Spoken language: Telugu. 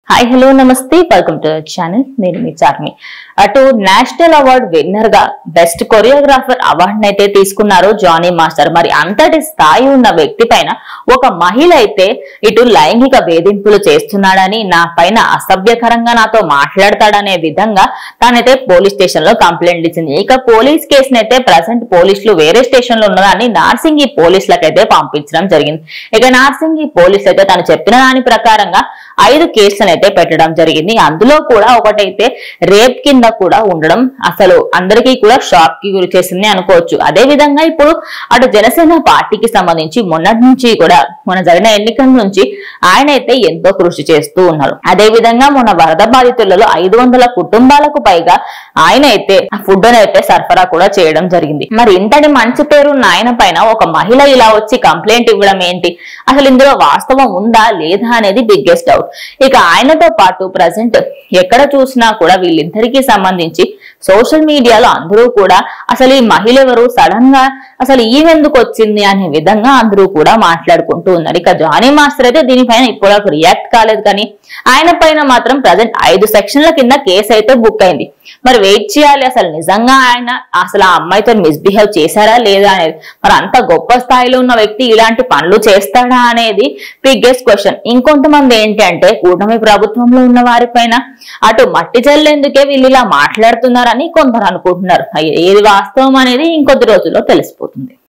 హాయ్ హలో నమస్తే వెల్కమ్ టు ఛానల్ నేను మీ చార్మి అటు నేషనల్ అవార్డ్ విన్నర్ గా బెస్ట్ కొరియోగ్రాఫర్ అవార్డు అయితే తీసుకున్నారు జానీ మాస్టర్ మరి అంతటి స్థాయి ఉన్న వ్యక్తి పైన ఒక మహిళ అయితే ఇటు లైంగిక వేధింపులు చేస్తున్నాడని నా పైన అసభ్యకరంగా నాతో మాట్లాడతాడనే విధంగా తానైతే పోలీస్ స్టేషన్ లో కంప్లైంట్ ఇచ్చింది ఇక పోలీస్ కేసునైతే ప్రజెంట్ పోలీసులు వేరే స్టేషన్ లో ఉన్నదాన్ని నార్సింగి పోలీసులకైతే పంపించడం జరిగింది ఇక నార్సింగి పోలీసులు అయితే తను చెప్పిన దాని ప్రకారంగా ఐదు కేసులను అయితే పెట్టడం జరిగింది అందులో కూడా ఒకటైతే రేప్ కింద కూడా ఉండడం అసలు అందరికీ కూడా షాక్ కి గురి చేసింది అనుకోవచ్చు అదే విధంగా ఇప్పుడు అటు జనసేన పార్టీకి సంబంధించి మొన్నటి నుంచి కూడా మొన్న జరిగిన ఎన్నికల నుంచి ఆయన అయితే ఎంతో కృషి చేస్తూ ఉన్నారు అదే విధంగా మొన్న వరద బాధితులలో ఐదు వందల కుటుంబాలకు పైగా ఆయన అయితే ఫుడ్ అయితే సరఫరా కూడా చేయడం జరిగింది మరి ఇంతటి మంచి పేరున్న ఆయన పైన ఒక మహిళ ఇలా వచ్చి కంప్లైంట్ ఇవ్వడం ఏంటి అసలు ఇందులో వాస్తవం ఉందా లేదా అనేది బిగ్గెస్ట్ డౌట్ ఇక ఆయనతో పాటు ప్రజెంట్ ఎక్కడ చూసినా కూడా వీళ్ళిద్దరికీ సంబంధించి సోషల్ మీడియాలో అందరూ కూడా అసలు ఈ మహిళ ఎవరు సడన్ గా అసలు ఈవెందుకు వచ్చింది అనే విధంగా అందరూ కూడా మాట్లాడుకుంటూ ఉన్నారు ఇక జానీ మాస్టర్ అయితే దీనిపైన ఇప్పుడు రియాక్ట్ కాలేదు కానీ ఆయన పైన మాత్రం ప్రజెంట్ ఐదు సెక్షన్ల కింద కేసు అయితే బుక్ అయింది మరి వెయిట్ చేయాలి అసలు నిజంగా ఆయన అసలు ఆ అమ్మాయితో మిస్బిహేవ్ చేశారా లేదా అనేది మరి అంత గొప్ప స్థాయిలో ఉన్న వ్యక్తి ఇలాంటి పనులు చేస్తాడా అనేది బిగ్గెస్ట్ క్వశ్చన్ ఇంకొంతమంది ఏంటంటే కూటమి ప్రభుత్వంలో ఉన్న వారిపైన అటు మట్టి చల్లేందుకే వీళ్ళు ఇలా మాట్లాడుతున్నారని కొందరు అనుకుంటున్నారు అయ్య, ఏది వాస్తవం అనేది ఇంకొద్ది రోజుల్లో తెలిసిపోతుంది